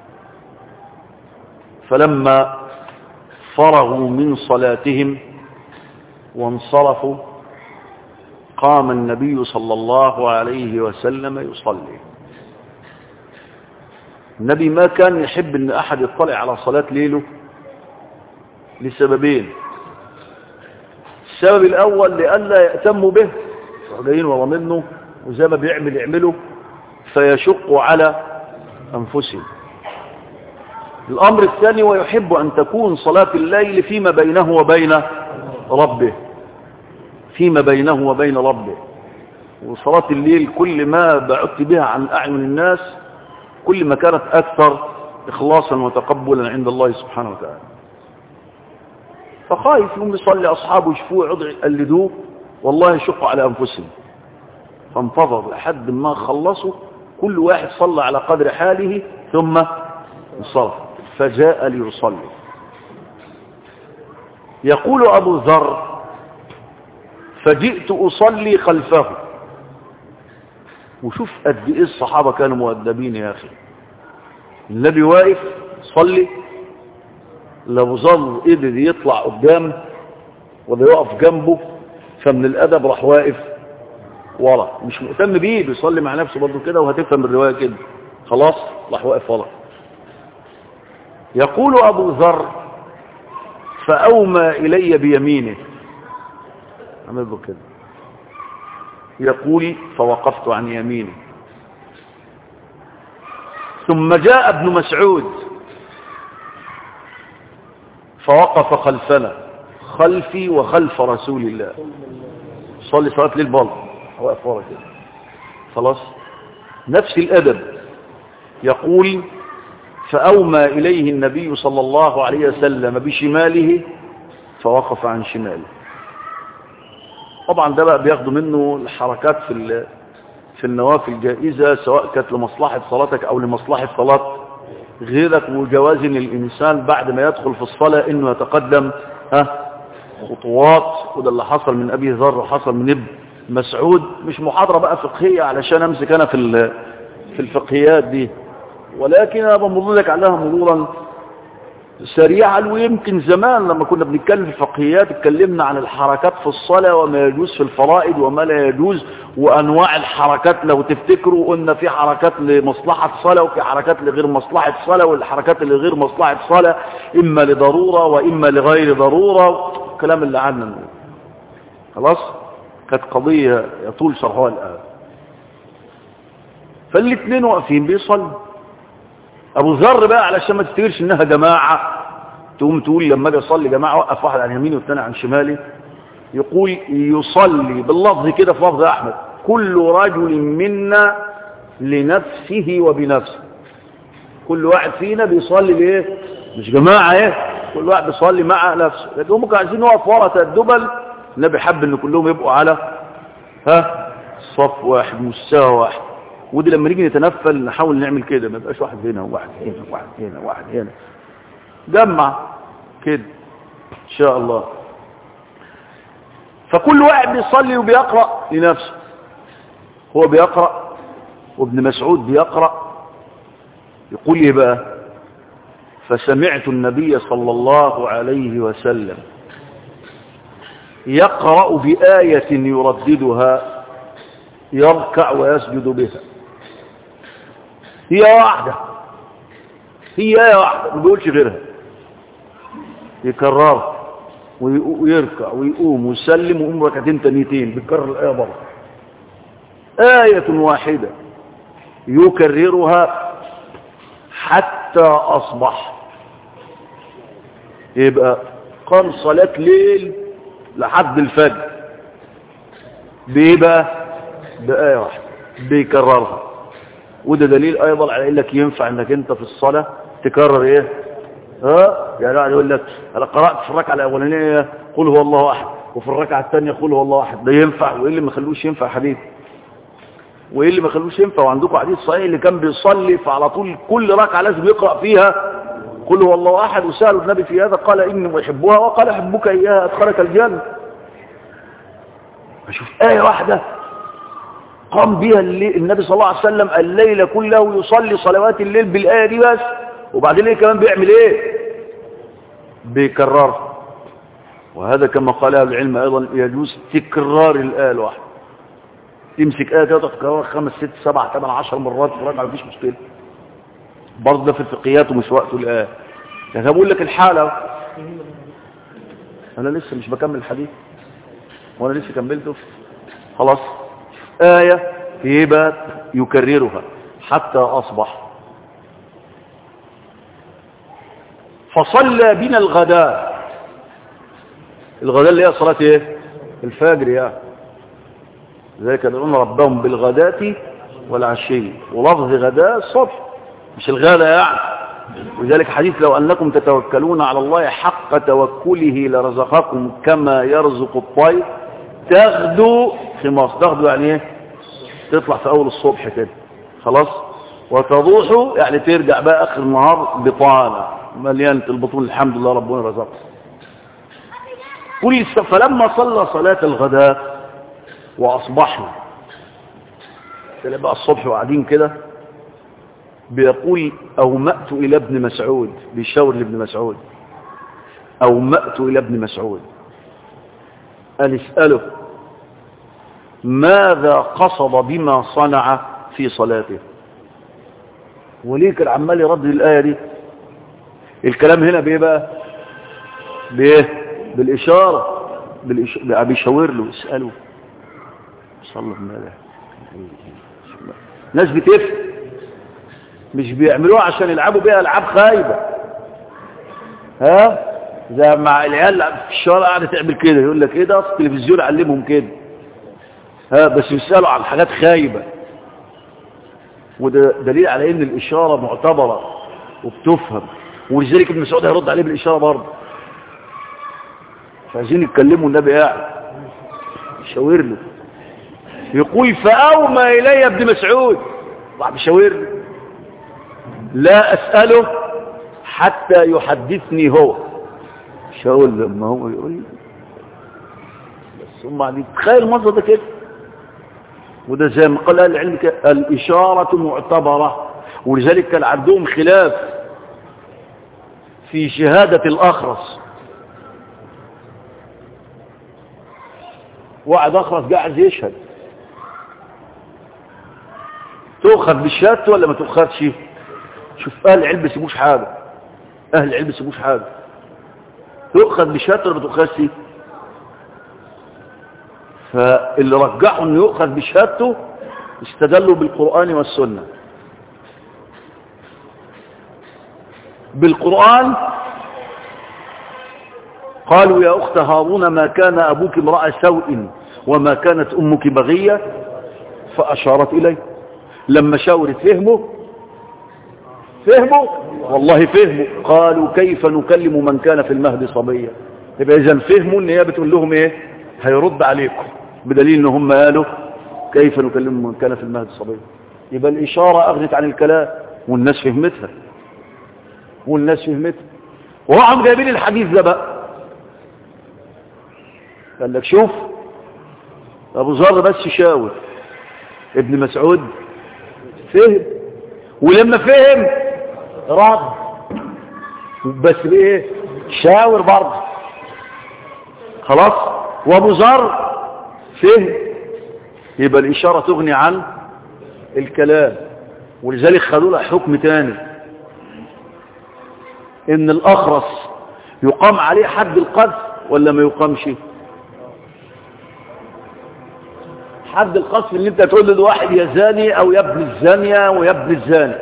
فلما فرغوا من صلاتهم وانصرفوا قام النبي صلى الله عليه وسلم يصلي النبي ما كان يحب ان احد يطلع على صلاة ليله لسببين السبب الاول لئلا يأتموا به جايين ورا منه وزي ما بيعمل يعمله فيشق على انفسهم الامر الثاني ويحب ان تكون صلاة الليل فيما بينه وبين ربه فيما بينه وبين ربه وصلاة الليل كل ما بعدت بها عن اعين الناس كل ما كانت أكثر إخلاصا وتقبلا عند الله سبحانه وتعالى فخايف يوم يصلي أصحابه يشفوه يقعدوا يقلدوه والله يشق على أنفسهم فانتظر لحد ما خلصوا كل واحد صلى على قدر حاله ثم انصرف فجاء ليصلي يقول أبو ذر فجئت أصلي خلفه وشوف قد ايه الصحابة كانوا مؤدبين يا أخي النبي واقف صلي لو ظل قدر يطلع قدام ولا يقف جنبه فمن الأدب راح واقف ورا مش مهتم بيه بيصلي مع نفسه برضه كده وهتفهم الرواية كده خلاص راح واقف ورا يقول أبو ذر فأومى إلي بيمينه عمل له كده يقول فوقفت عن يمينه ثم جاء ابن مسعود فوقف خلفنا خلفي وخلف رسول الله صلي صلاة ليل بال واقف ورا كده خلاص نفس الأدب يقول فأومى إليه النبي صلى الله عليه وسلم بشماله فوقف عن شماله طبعا ده بقى بياخدوا منه الحركات في في النوافل جائزة سواء كانت لمصلحة صلاتك أو لمصلحة صلاة غيرك وجواز الإنسان بعد ما يدخل في الصلاة إنه يتقدم ها خطوات وده اللي حصل من أبي ذر وحصل من ابن مسعود مش محاضرة بقى فقهية علشان أمسك أنا في في الفقهيات دي ولكن أنا بمر لك عليها مرورا سريعا ويمكن زمان لما كنا بنتكلم في الفقهيات اتكلمنا عن الحركات في الصلاة وما يجوز في الفرائض وما لا يجوز وأنواع الحركات لو تفتكروا قلنا في حركات لمصلحة صلاة وفي حركات لغير مصلحة صلاة والحركات اللي غير مصلحة صلاة إما لضرورة وإما لغير ضرورة الكلام اللي عنا نقول خلاص كانت قضية يطول شرحها الآن فالاثنين واقفين بيصلوا ابو ذر بقى علشان ما تفتكرش انها جماعة تقوم تقول لما اجي اصلي جماعة وقف واحد عن يميني والثاني عن شمالي يقول يصلي باللفظ كده في لفظ احمد كل رجل منا لنفسه وبنفسه كل واحد فينا بيصلي بايه مش جماعة ايه كل واحد بيصلي مع نفسه لكن هم كانوا عايزين نقف ورا تدبل النبي حب ان كلهم يبقوا على ها صف واحد مستوى واحد ودي لما نيجي نتنفل نحاول نعمل كده ما يبقاش واحد هنا وواحد هنا وواحد هنا وواحد هنا جمع كده ان شاء الله فكل واحد بيصلي وبيقرأ لنفسه هو بيقرأ وابن مسعود بيقرأ يقول ايه بقى فسمعت النبي صلى الله عليه وسلم يقرأ بآية يرددها يركع ويسجد بها هي واحدة هي آية واحدة ما بيقولش غيرها يكررها ويركع ويقوم ويسلم ويقوم ركعتين تانيتين بيكرر الآية برضه آية واحدة يكررها حتى أصبح يبقى قام صلاة ليل لحد الفجر بيبقى بآية واحدة بيكررها وده دليل ايضا على انك ينفع انك انت في الصلاة تكرر ايه ها يعني واحد يقول لك انا قرأت في الركعة الاولانية قل هو الله احد وفي الركعة الثانية قل هو الله احد ده ينفع وايه اللي ما خلوش ينفع حبيبي وايه اللي ما خلوش ينفع وعندكم حديث صحيح اللي كان بيصلي فعلى طول كل ركعة لازم يقرأ فيها قل هو الله احد وسألوا النبي في هذا قال اني احبها وقال احبك اياها ادخلك الجنة اشوف آية واحدة قام بها الليل النبي صلى الله عليه وسلم الليل كله يصلي صلوات الليل بالآية دي بس وبعدين ايه كمان بيعمل ايه بيكرر وهذا كما قال اهل العلم ايضا يجوز تكرار الآية الواحدة تمسك آية كده تكررها خمس ست سبع ثمان عشر مرات في ركعة مفيش مشكلة برضه ده في الفقهيات ومش وقته الآية يعني بقول لك الحالة انا لسه مش بكمل الحديث وانا لسه كملته خلاص آية يبقى يكررها حتى أصبح فصلى بنا الغداء الغداء اللي هي صلاة ايه الفجر يا ذلك يدعون ربهم بالغداة والعشي ولفظ غداء الصبح مش الغداء يعني وذلك حديث لو أنكم تتوكلون على الله حق توكله لرزقكم كما يرزق الطير تغدو خماص تغدو يعني ايه تطلع في اول الصبح كده خلاص وتضوح يعني ترجع بقى اخر النهار بطانة مليانة البطون الحمد لله ربنا رزقه كل فلما صلى صلاة الغداء واصبحنا تلاقي بقى الصبح وقاعدين كده بيقول اومأت الى ابن مسعود بيشاور لابن مسعود اومأت الى ابن مسعود أن اسأله ماذا قصد بما صنع في صلاته وليه كان عمال يردد الآية دي الكلام هنا بإيه بقى بايه بالاشاره بالإش... بيشاور له يساله صلى الله عليه ناس بتفهم مش بيعملوها عشان يلعبوا بيها العاب خايبه ها زي مع العيال في الشارع قاعده تعمل كده يقول لك ايه ده اصل التلفزيون علمهم كده ها بس يسالوا عن حاجات خايبه وده دليل على ان الاشاره معتبره وبتفهم ولذلك ابن مسعود هيرد عليه بالاشاره برضه مش عايزين يتكلموا النبي قاعد يشاور له يقول فاومى الي ابن مسعود بعد يشاور له لا اساله حتى يحدثني هو مش هقول لما هو يقول لي بس هم يعني تخيل المنظر ده كده وده زي ما قال اهل العلم كده الاشاره معتبره ولذلك كان عندهم خلاف في شهاده الاخرس واحد اخرس قاعد يشهد تؤخذ بشهادته ولا ما تؤخذش شوف اهل العلم ما يسيبوش حاجه اهل العلم ما يسيبوش حاجه تؤخذ بشهادته ولا ما تؤخذش فاللي رجحوا انه يؤخذ بشهادته استدلوا بالقرآن والسنة بالقرآن قالوا يا أخت هارون ما كان أبوك امرأة سوء وما كانت أمك بغية فأشارت إليه لما شاورت فهموا فهموا والله فهموا قالوا كيف نكلم من كان في المهد صبيا يبقى إذا فهموا ان هي بتقول لهم ايه هيرد عليكم بدليل ان هم قالوا كيف نكلم من كان في المهد صبيا يبقى الإشارة أغنت عن الكلام والناس فهمتها والناس فهمتها وراحوا جايبين الحديث ده بقى قال لك شوف أبو ذر بس شاور ابن مسعود فهم ولما فهم رد بس بايه شاور برضه خلاص وابو ذر فهم يبقى الاشاره تغني عن الكلام ولذلك خدوا لها حكم تاني ان الاخرس يقام عليه حد القذف ولا ما يقامش حد القذف اللي انت تقول له واحد يا زاني او يا ابن الزانيه ويا ابن الزاني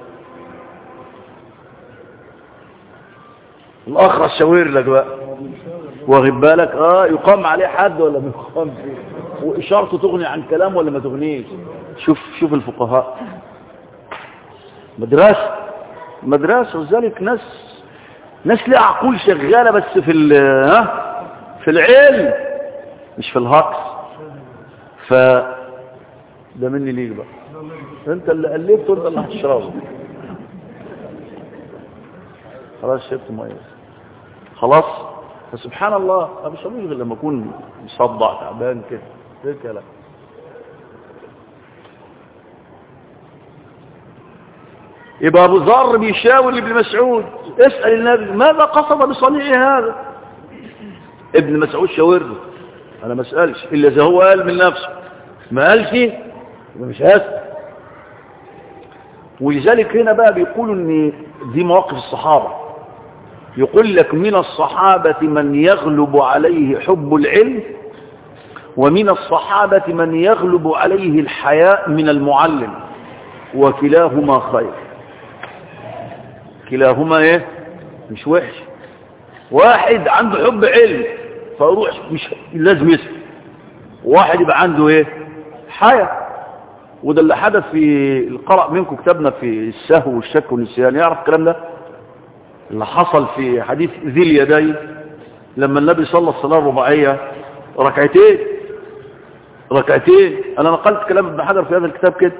الاخرس شاور لك بقى واخد بالك اه يقام عليه حد ولا ما يقامش واشارته تغني عن كلام ولا ما تغنيش شوف شوف الفقهاء مدرسه مدرسه وذلك ناس ناس لها عقول شغاله بس في ها في العلم مش في الهقص ف ده مني ليك بقى انت اللي الفت وانت اللي هتشربه خلاص شربت ميه خلاص فسبحان الله ما بشربوش غير لما اكون مصدع تعبان كده ايه الكلام يبقى ابو ذر بيشاور لابن مسعود اسال النبي ماذا قصد بصنيعه هذا ابن مسعود شاور له انا ما اسالش الا اذا هو قال من نفسه ما قالش يبقى مش هسال ولذلك هنا بقى بيقولوا ان دي مواقف الصحابه يقول لك من الصحابه من يغلب عليه حب العلم ومن الصحابه من يغلب عليه الحياء من المعلم وكلاهما خير كلاهما ايه مش وحش واحد عنده حب علم فيروح مش لازم يسمع واحد يبقى عنده ايه حياة وده اللي حدث في القرأ منكم كتابنا في السهو والشك والنسيان يعرف الكلام ده اللي حصل في حديث ذي اليدين لما النبي صلى الصلاة الرباعية ركعتين ركعتين انا نقلت كلام ابن حجر في هذا الكتاب كده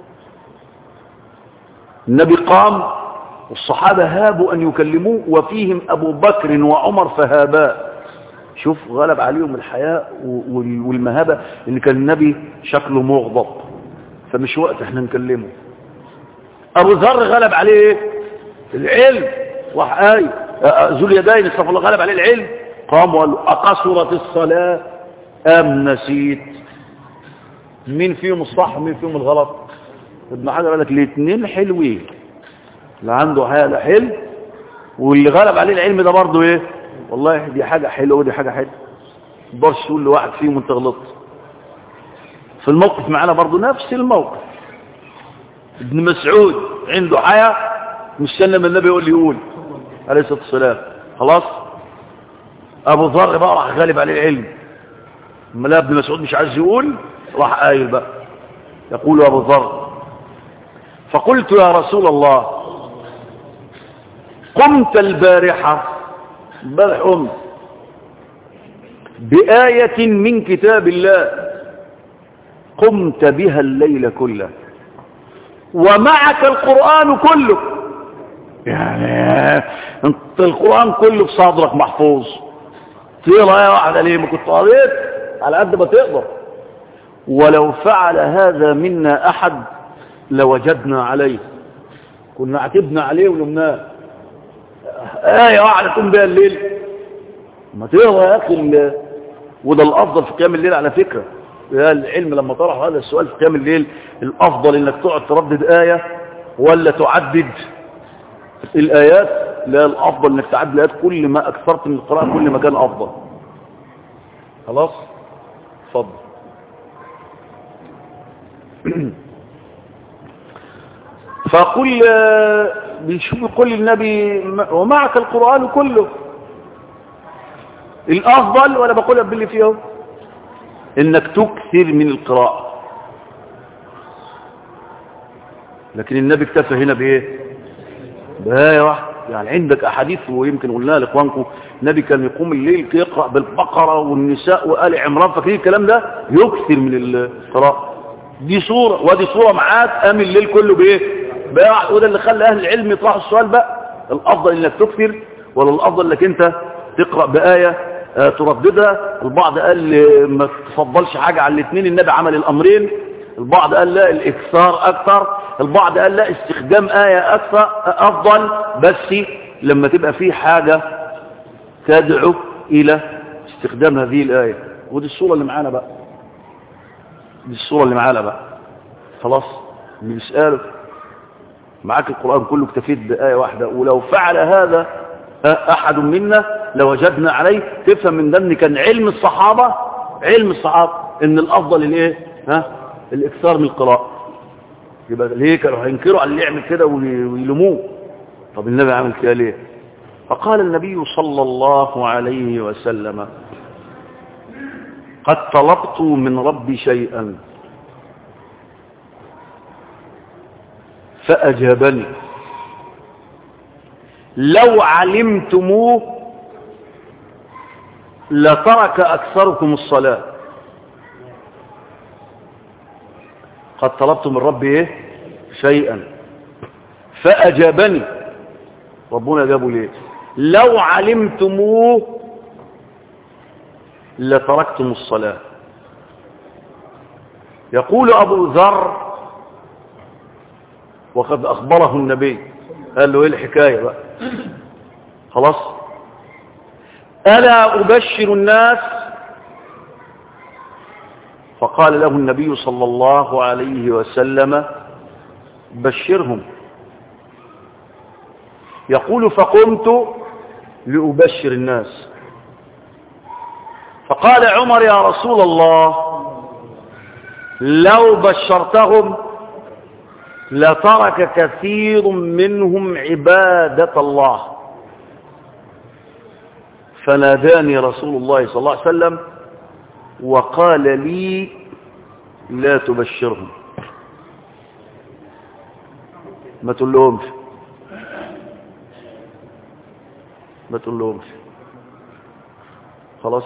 النبي قام والصحابة هابوا أن يكلموه وفيهم أبو بكر وعمر فهابا شوف غلب عليهم الحياء والمهابة إن كان النبي شكله مغضب فمش وقت احنا نكلمه أبو ذر غلب عليه العلم وحقاي ذو اليدين استغفر الله غلب عليه العلم قام وقال له أقصرت الصلاة أم نسيت مين فيهم الصح ومين فيهم الغلط ابن حجر قال لك الاثنين حلوين اللي عنده حياة ده حلو واللي غلب عليه العلم ده برضه ايه والله دي حاجة حلوة ودي حاجة حلوة مقدرش تقول لواحد فيهم انت غلطت في الموقف معانا برضو نفس الموقف ابن مسعود عنده حياة مستنى من النبي يقول لي يقول عليه الصلاة والسلام خلاص ابو ذر بقى راح غالب عليه العلم اما لا ابن مسعود مش عايز يقول راح قايل بقى يقول ابو ذر فقلت يا رسول الله قمت البارحة امبارح قمت بآية من كتاب الله قمت بها الليل كله ومعك القرآن كله يعني انت القرآن كله في صدرك محفوظ تقرا ايه واحده ليه ما كنت قريت على قد ما تقدر ولو فعل هذا منا احد لوجدنا عليه كنا عتبنا عليه ولمناه ايه واحده تقوم بها الليل ما تقرا يا اخي ال- وده الافضل في قيام الليل على فكره يا العلم لما طرح هذا السؤال في قيام الليل الافضل انك تقعد تردد ايه ولا تعدد الآيات لا الأفضل انك تعد الآيات كل ما أكثرت من القراءة كل ما كان أفضل خلاص اتفضل فقل بيشوف يقول النبي ومعك القرآن كله الأفضل ولا بقولها باللي فيه انك تكثر من القراءة لكن النبي اكتفى هنا بايه بآية واحدة يعني عندك أحاديث ويمكن قلناها لإخوانكم النبي كان يقوم الليل يقرأ بالبقرة والنساء وآل عمران فاكرين الكلام ده يكثر من القراءة دي صورة ودي صورة معاك قام الليل كله بإيه بآية واحدة وده اللي خلى أهل العلم يطرحوا السؤال بقى الأفضل إنك تكثر ولا الأفضل إنك أنت تقرأ بآية آه، ترددها البعض قال آه، ما تفضلش حاجة على الاثنين النبي عمل الأمرين البعض قال لا الإكثار أكثر البعض قال لا استخدام آية أكثر أفضل بس لما تبقى في حاجة تدعو إلى استخدام هذه الآية ودي الصورة اللي معانا بقى دي الصورة اللي معانا بقى خلاص اللي بيسأله معاك القرآن كله اكتفيت بآية واحدة ولو فعل هذا أحد منا لوجدنا عليه تفهم من ده ان كان علم الصحابة علم الصحابة ان الأفضل الايه ها الإكثار من القراءة يبقى ليه كانوا هينكروا على اللي يعمل كده ويلموه طب النبي عمل كده ليه فقال النبي صلى الله عليه وسلم قد طلبت من ربي شيئا فأجابني لو علمتموه لترك أكثركم الصلاة قد طلبت من ربي ايه شيئا فأجابني ربنا جابوا ليه لو علمتموه لتركتم الصلاة يقول أبو ذر وقد أخبره النبي قال له ايه الحكاية بقى خلاص ألا أبشر الناس فقال له النبي صلى الله عليه وسلم بشرهم يقول فقمت لأبشر الناس فقال عمر يا رسول الله لو بشرتهم لترك كثير منهم عبادة الله فناداني رسول الله صلى الله عليه وسلم وقال لي لا تبشرهم ما تقول لهمش ما تقول لهمش خلاص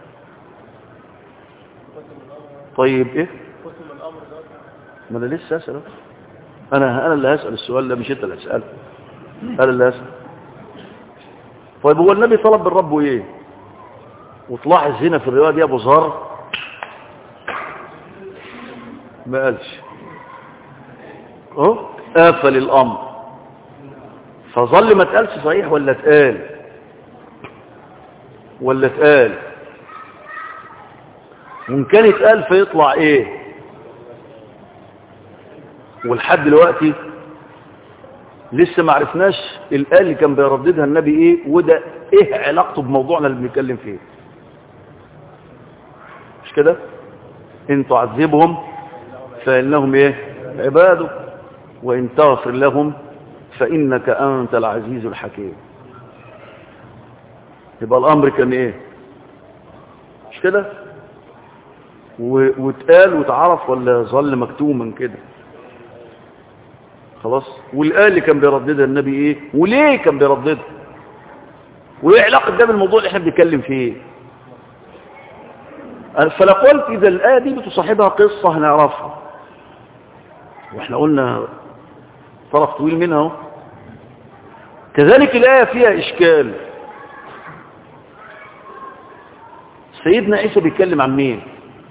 طيب ايه ما انا لسه اسال انا انا اللي هسال السؤال ده مش انت اللي هتساله انا اللي هسال طيب هو النبي طلب من ربه ايه وتلاحظ هنا في الروايه دي ابو ذر ما قالش اهو قافل الامر فظل ما اتقالش صحيح ولا اتقال ولا اتقال وان كان اتقال فيطلع ايه ولحد دلوقتي لسه ما عرفناش الآية اللي كان بيرددها النبي ايه وده ايه علاقته بموضوعنا اللي بنتكلم فيه مش كده ان تعذبهم فإنهم ايه عباده وإن تغفر لهم فإنك أنت العزيز الحكيم يبقى الأمر كان ايه مش كده و- واتقال واتعرف ولا ظل مكتوما كده خلاص والآية اللي كان بيرددها النبي ايه وليه كان بيرددها وايه علاقة ده بالموضوع اللي احنا بنتكلم فيه فلا قلت اذا الآية دي بتصاحبها قصة هنعرفها واحنا قلنا طرف طويل منها اهو. كذلك الآية فيها إشكال سيدنا عيسى بيتكلم عن مين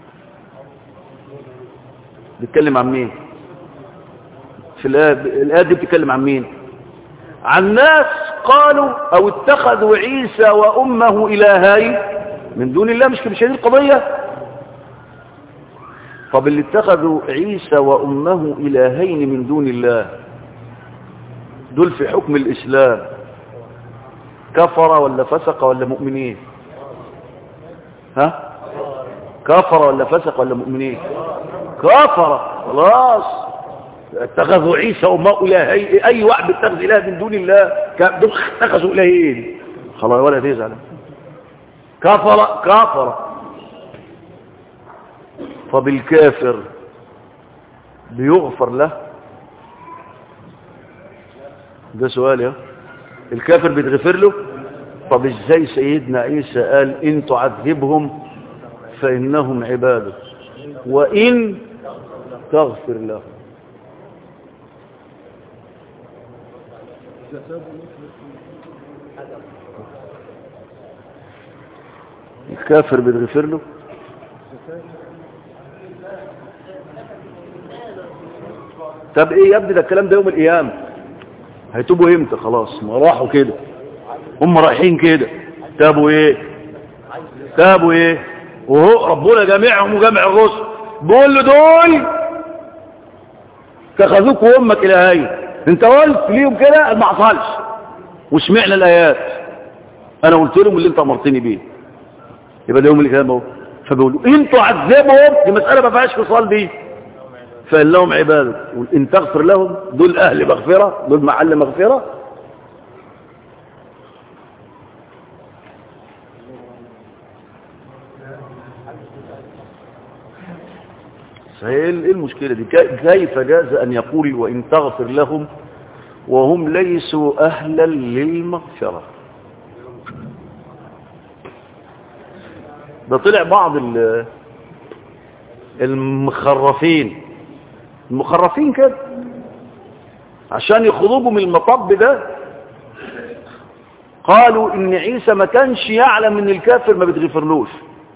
بيتكلم عن مين في الآية الآية دي بتتكلم عن مين عن ناس قالوا أو اتخذوا عيسى وأمه إلهين من دون الله مش مش هذه القضية طب اللي اتخذوا عيسى وأمه إلهين من دون الله دول في حكم الإسلام كفر ولا فسق ولا مؤمنين ها كفر ولا فسق ولا مؤمنين كفر خلاص اتخذوا عيسى وما إلهي أي واحد اتخذ إله من دون الله كان- دول اتخذوا إلهين خلاص ولا تزعل كفر كفر طب الكافر بيغفر له ده سؤال يا الكافر بيتغفر له طب ازاي سيدنا عيسى قال ان تعذبهم فانهم عبادك وان تغفر لهم الكافر بيتغفر له طب ايه يا ابني ده الكلام ده يوم القيامه هيتوبوا امتى خلاص ما راحوا كده هم رايحين كده تابوا ايه تابوا ايه وهو ربنا جامعهم وجامع الرسل بيقول له دول اتخذوك وامك الهين انت قلت ليهم كده ما حصلش وسمعنا الايات انا قلت لهم اللي انت امرتني بيه يبقى ده يوم القيامه اهو فبيقولوا ان تعذبهم دي مساله ما فيهاش فصال دي فان لهم عباده ان تغفر لهم دول اهل مغفره دول محل مغفره فهي ايه ايه المشكله دي كي- كيف جاز ان يقول وان تغفر لهم وهم ليسوا اهلا للمغفره ده طلع بعض ال- المخرفين المخرفين كده عشان يخرجوا من المطب ده قالوا ان عيسى ما كانش يعلم ان الكافر ما بتغفرلوش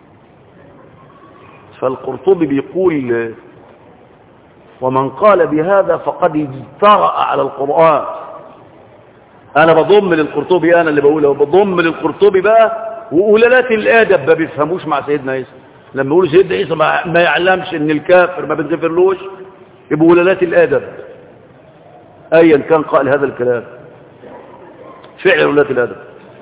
فالقرطبي بيقول ومن قال بهذا فقد اجترأ على القرآن انا بضم للقرطبي انا اللي بقوله بضم للقرطبي بقى وقلالات الادب ما بيفهموش مع سيدنا عيسى لما يقولوا سيدنا عيسى ما ما يعلمش ان الكافر ما بتغفرلوش يبقوا قلالات الادب ايا كان قال هذا الكلام فعل قلالات الادب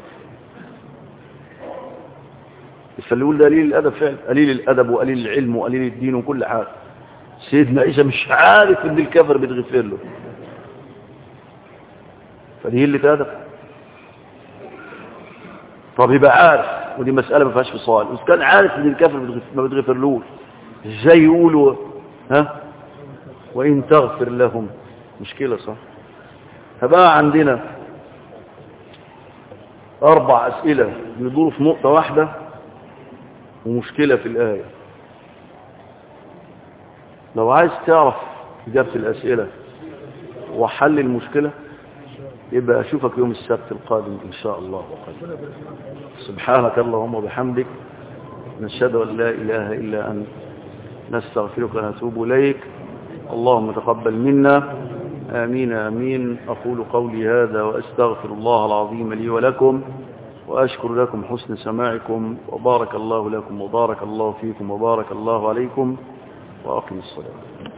فاللي يقول ده قليل الادب فعل قليل الادب وقليل العلم وقليل الدين وكل حاجه سيدنا عيسى مش عارف ان الكافر بيتغفر له فدي اللي ادب طب يبقى عارف ودي مسألة ما فيهاش فصال بس كان عارف ان الكافر بتغف- ما بتغفرلوش ازاي يقولوا ها وان تغفر لهم مشكلة صح فبقى عندنا اربع اسئلة بيدوروا في نقطة واحدة ومشكلة في الآية لو عايز تعرف إجابة الأسئلة وحل المشكلة يبقى أشوفك يوم السبت القادم إن شاء الله سبحانك اللهم وبحمدك نشهد أن لا إله إلا أنت نستغفرك ونتوب إليك اللهم تقبل منا آمين آمين أقول قولي هذا وأستغفر الله العظيم لي ولكم وأشكر لكم حسن سماعكم وبارك الله لكم وبارك الله فيكم وبارك الله عليكم وأقم الصلاة